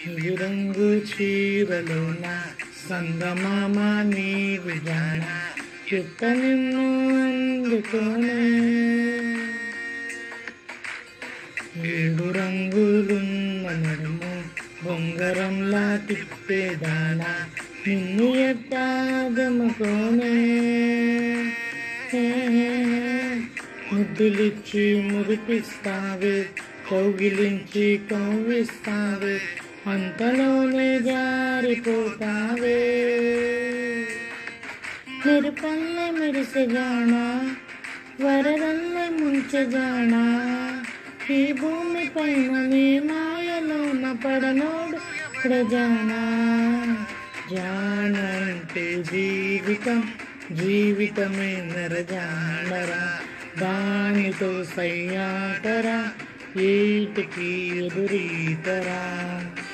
రంగు చీరలోన సంగమామ నీవు జాన చుట్ట నిన్ను అందుకోనే ఏడు రంగులున్న నడుము బొంగరంలా తిప్పేదాన నిన్ను ఎట్టాదముకోనే ముద్దులిచ్చి మురిపిస్తావే కౌగిలించి కవ్విస్తావే అంతలోనే జారిపోతావే మెరుపల్లె మెరిసెగాణ వరదల్లె ముంచెగాణ ఈ భూమి పైన నీ మాయలోన పడనోడు ప్రజాన జాన అంటే జీవితం జీవితమే నరజానరా దానితో సయ్యాటరా ఏటికి ఎదురీతరా